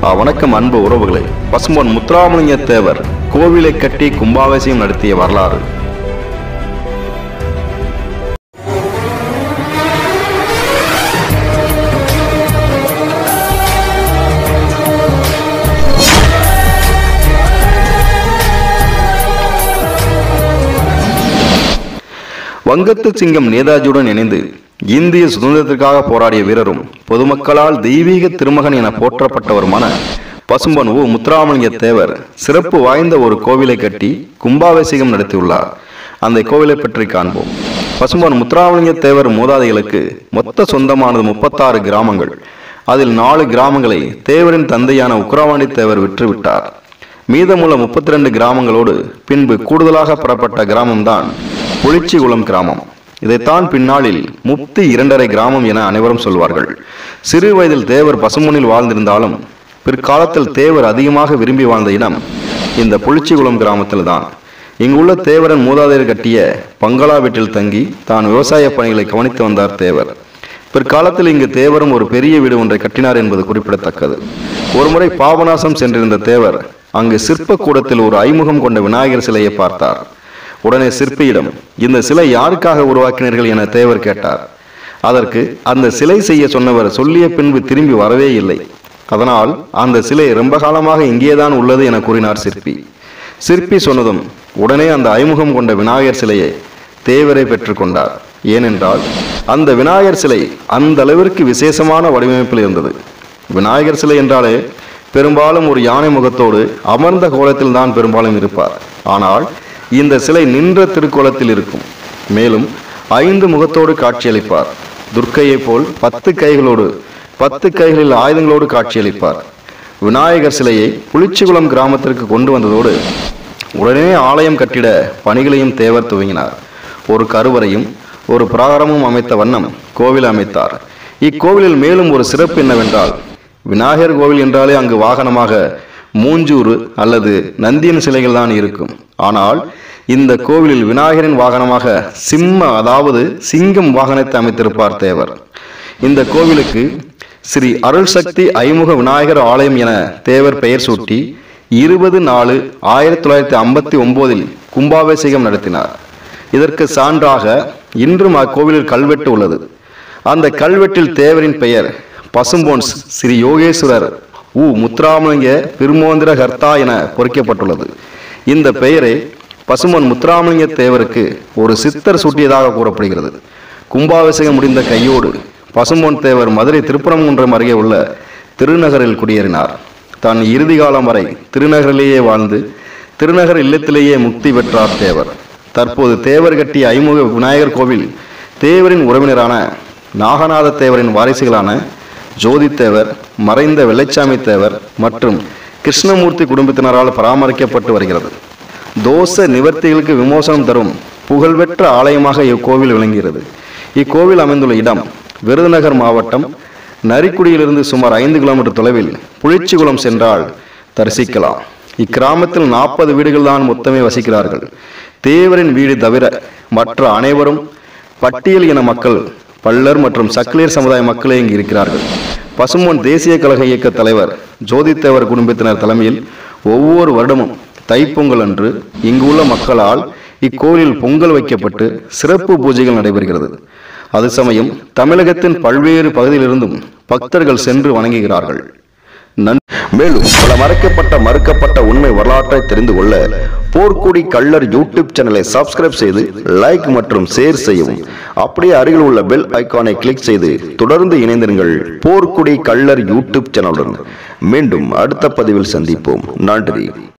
ஆ, வணக்கம் அன்பு உறவுகளே பசும்பொன் முத்துராமலிங்க தேவர் கோவிலை கட்டி கும்பாபிஷேகம் நடத்திய வரலாறு வங்கத்து சிங்கம் நேதாஜியுடன் இணைந்து இந்திய சுதந்திரத்திற்காக போராடிய வீரரும் பொதுமக்களால் தெய்வீக திருமகன் என போற்றப்பட்டவருமான பசும்பன் உ முத்துராமலிங்க தேவர் சிறப்பு வாய்ந்த ஒரு கோவிலை கட்டி கும்பாபிஷேகம் நடத்தியுள்ளார் அந்த கோவிலை பற்றி காண்போம் பசும்பன் முத்துராமலிங்க தேவர் மூதாதைகளுக்கு மொத்த சொந்தமானது முப்பத்தாறு கிராமங்கள் அதில் நாலு கிராமங்களை தேவரின் தந்தையான உக்ரவாண்டி தேவர் விற்றுவிட்டார் மீதமுள்ள முப்பத்தி ரெண்டு கிராமங்களோடு பின்பு கூடுதலாக பெறப்பட்ட கிராமம்தான் புளிச்சிகுளம் கிராமம் இதைத்தான் பின்னாளில் முப்தி இரண்டரை கிராமம் என அனைவரும் சொல்வார்கள் சிறு வயதில் தேவர் பசும்பொனில் வாழ்ந்திருந்தாலும் பிற்காலத்தில் தேவர் அதிகமாக விரும்பி வாழ்ந்த இடம் இந்த புளிச்சிகுளம் கிராமத்தில் தான் இங்குள்ள தேவரன் மூதாதையர் கட்டிய பங்களா வீட்டில் தங்கி தான் விவசாய பணிகளை கவனித்து வந்தார் தேவர் பிற்காலத்தில் இங்கு தேவரும் ஒரு பெரிய வீடு ஒன்றை கட்டினார் என்பது குறிப்பிடத்தக்கது ஒருமுறை பாபநாசம் சென்றிருந்த தேவர் அங்கு சிற்ப கூடத்தில் ஒரு ஐமுகம் கொண்ட விநாயகர் சிலையை பார்த்தார் உடனே சிற்பியிடம் இந்த சிலை யாருக்காக உருவாக்கினீர்கள் என தேவர் கேட்டார் அதற்கு அந்த சிலை செய்ய சொன்னவர் சொல்லிய பின்பு திரும்பி வரவே இல்லை அதனால் அந்த சிலை ரொம்ப காலமாக இங்கேதான் உள்ளது என கூறினார் சிற்பி சிற்பி சொன்னதும் உடனே அந்த ஐமுகம் கொண்ட விநாயகர் சிலையை தேவரை பெற்றுக்கொண்டார் ஏனென்றால் அந்த விநாயகர் சிலை அந்த அளவிற்கு விசேஷமான வடிவமைப்பில் இருந்தது விநாயகர் சிலை என்றாலே பெரும்பாலும் ஒரு யானை முகத்தோடு அமர்ந்த கோலத்தில் தான் பெரும்பாலும் இருப்பார் ஆனால் இந்த சிலை நின்ற திருக்கோலத்தில் இருக்கும் மேலும் ஐந்து முகத்தோடு காட்சியளிப்பார் துர்க்கையைப் போல் பத்து கைகளோடு பத்து கைகளில் ஆயுதங்களோடு காட்சியளிப்பார் விநாயகர் சிலையை புளிச்சிகுளம் கிராமத்திற்கு கொண்டு வந்ததோடு உடனே ஆலயம் கட்டிட பணிகளையும் தேவர் துவங்கினார் ஒரு கருவறையும் ஒரு பிராகாரமும் அமைத்த வண்ணம் கோவில் அமைத்தார் இக்கோவிலில் மேலும் ஒரு சிறப்பு என்னவென்றால் விநாயகர் கோவில் என்றாலே அங்கு வாகனமாக மூஞ்சூறு அல்லது நந்தியின் சிலைகள் தான் இருக்கும் ஆனால் இந்த கோவிலில் விநாயகரின் வாகனமாக சிம்ம அதாவது சிங்கம் வாகனத்தை அமைத்திருப்பார் தேவர் இந்த கோவிலுக்கு ஸ்ரீ அருள் சக்தி ஐமுக விநாயகர் ஆலயம் என தேவர் பெயர் சூட்டி இருபது நாலு ஆயிரத்தி தொள்ளாயிரத்தி ஐம்பத்தி ஒன்பதில் கும்பாபிஷேகம் நடத்தினார் இதற்கு சான்றாக இன்றும் அக்கோவிலில் கல்வெட்டு உள்ளது அந்த கல்வெட்டில் தேவரின் பெயர் பசும்போன்ஸ் ஸ்ரீ யோகேஸ்வரர் உ முத்துராமலிங்க திருமோந்திர கர்த்தா என பொறிக்கப்பட்டுள்ளது இந்த பெயரை பசுமன் முத்துராமலிங்க தேவருக்கு ஒரு சித்தர் சூட்டியதாக கூறப்படுகிறது கும்பாபிஷேகம் முடிந்த கையோடு பசும்பொன் தேவர் மதுரை திருப்பரங்குன்றம் அருகே உள்ள திருநகரில் குடியேறினார் தான் இறுதி காலம் வரை திருநகரிலேயே வாழ்ந்து திருநகர் இல்லத்திலேயே முக்தி பெற்றார் தேவர் தற்போது தேவர் கட்டிய ஐமுக விநாயகர் கோவில் தேவரின் உறவினரான நாகநாத தேவரின் வாரிசுகளான ஜோதி தேவர் மறைந்த வெள்ளைச்சாமி தேவர் மற்றும் கிருஷ்ணமூர்த்தி குடும்பத்தினரால் பராமரிக்கப்பட்டு வருகிறது தோஷ நிவர்த்திகளுக்கு விமோசனம் தரும் புகழ்பெற்ற ஆலயமாக இக்கோவில் விளங்குகிறது இக்கோவில் அமைந்துள்ள இடம் விருதுநகர் மாவட்டம் நரிக்குடியிலிருந்து சுமார் ஐந்து கிலோமீட்டர் தொலைவில் புளிச்சிகுளம் சென்றால் தரிசிக்கலாம் இக்கிராமத்தில் நாற்பது வீடுகள் தான் மொத்தமே வசிக்கிறார்கள் தேவரின் வீடு தவிர மற்ற அனைவரும் பட்டியல் இன மக்கள் பள்ளர் மற்றும் சக்லியர் சமுதாய மக்களே இங்கு இருக்கிறார்கள் பசும்பொன் தேசிய கழக இயக்க தலைவர் ஜோதித்தேவர் குடும்பத்தினர் தலைமையில் ஒவ்வொரு வருடமும் தைப்பொங்கல் அன்று இங்குள்ள மக்களால் இக்கோயிலில் பொங்கல் வைக்கப்பட்டு சிறப்பு பூஜைகள் நடைபெறுகிறது அது சமயம் தமிழகத்தின் பல்வேறு பகுதியிலிருந்தும் பக்தர்கள் சென்று வணங்குகிறார்கள் நன் மேலும் பல மறைக்கப்பட்ட மறுக்கப்பட்ட உண்மை வரலாற்றை தெரிந்து கொள்ள போர்க்குடி கள்ளர் யூடியூப் சேனலை சப்ஸ்கிரைப் செய்து லைக் மற்றும் ஷேர் செய்யவும் அப்படியே அருகில் உள்ள பெல் ஐகானை கிளிக் செய்து தொடர்ந்து இணைந்திருங்கள் போர்க்குடி கள்ளர் யூடியூப் சேனலுடன் மீண்டும் அடுத்த பதிவில் சந்திப்போம் நன்றி